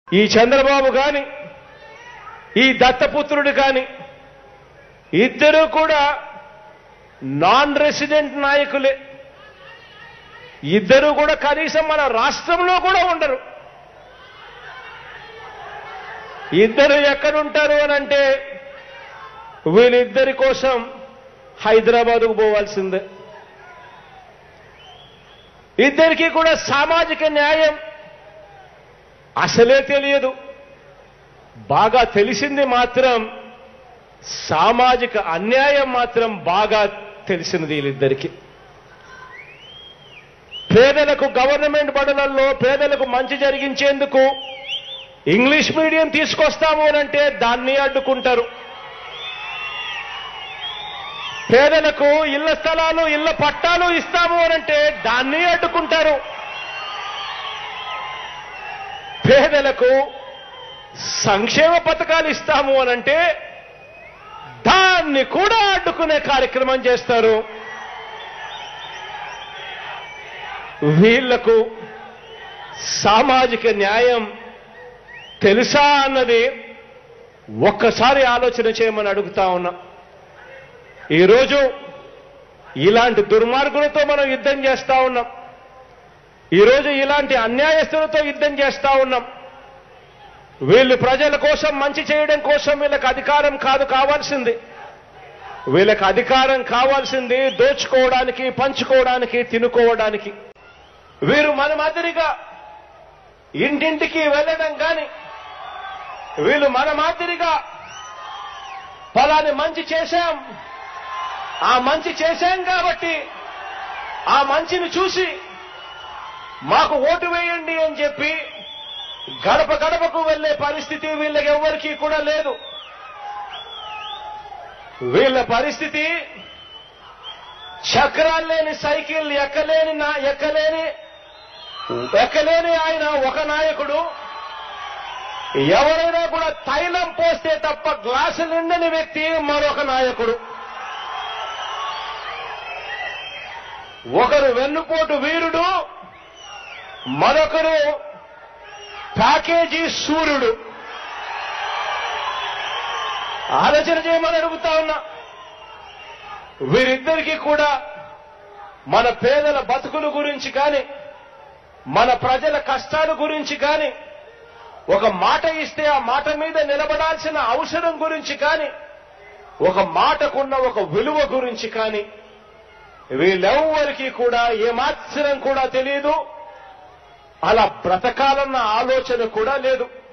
ఈ చంద్రబాబు గాని ఈ దత్తపుత్రుడు కాని ఇద్దరు కూడా నాన్ రెసిడెంట్ నాయకులే ఇద్దరు కూడా కనీసం మన రాష్ట్రంలో కూడా ఉండరు ఇద్దరు ఎక్కడుంటారు అని అంటే వీళ్ళిద్దరి కోసం హైదరాబాద్కు పోవాల్సిందే ఇద్దరికి కూడా సామాజిక న్యాయం అసలే తెలియదు బాగా తెలిసింది మాత్రం సామాజిక అన్యాయం మాత్రం బాగా తెలిసినది వీళ్ళిద్దరికి పేదలకు గవర్నమెంట్ బడులలో పేదలకు మంచి జరిగించేందుకు ఇంగ్లీష్ మీడియం తీసుకొస్తాము అనంటే దాన్ని అడ్డుకుంటారు పేదలకు ఇళ్ల స్థలాలు ఇళ్ల పట్టాలు ఇస్తాము అనంటే దాన్ని అడ్డుకుంటారు పేదలకు సంక్షేమ పథకాలు ఇస్తాము అనంటే దాన్ని కూడా అడ్డుకునే కార్యక్రమం చేస్తారు వీళ్లకు సామాజిక న్యాయం తెలుసా అన్నది ఒక్కసారి ఆలోచన చేయమని అడుగుతా ఉన్నా ఈరోజు ఇలాంటి దుర్మార్గులతో మనం యుద్ధం చేస్తా ఉన్నాం ఈరోజు ఇలాంటి అన్యాయస్తులతో యుద్ధం చేస్తా ఉన్నాం వీళ్ళు ప్రజల కోసం మంచి చేయడం కోసం వీళ్ళకి అధికారం కాదు కావాల్సింది వీళ్ళకి అధికారం కావాల్సింది దోచుకోవడానికి పంచుకోవడానికి తినుకోవడానికి వీరు మన మాదిరిగా ఇంటింటికి వెళ్ళడం కానీ వీళ్ళు మన మాదిరిగా ఫలాని మంచి చేశాం ఆ మంచి చేశాం కాబట్టి ఆ మంచిని చూసి మాకు ఓటు వేయండి అని చెప్పి గడప గడపకు వెళ్లే పరిస్థితి వీళ్ళకి ఎవ్వరికీ కూడా లేదు వీళ్ళ పరిస్థితి చక్రాలు లేని సైకిల్ ఎక్కలేని నా ఎక్కలేని ఎక్కలేని ఆయన ఒక నాయకుడు ఎవరైనా కూడా తైలం పోస్తే తప్ప గ్లాసు నిండని వ్యక్తి మరొక నాయకుడు ఒకరు వెన్నుపోటు వీరుడు మరొకరు ప్యాకేజీ సూర్యుడు ఆలోచన చేయమని అడుగుతా ఉన్నా వీరిద్దరికీ కూడా మన పేదల బతుకుల గురించి కానీ మన ప్రజల కష్టాల గురించి కానీ ఒక మాట ఇస్తే ఆ మాట మీద నిలబడాల్సిన అవసరం గురించి కానీ ఒక మాటకున్న ఒక విలువ గురించి కానీ వీళ్ళెవ్వరికీ కూడా ఏమాత్రం కూడా తెలియదు అలా బ్రతకాలన్న ఆలోచన కూడా లేదు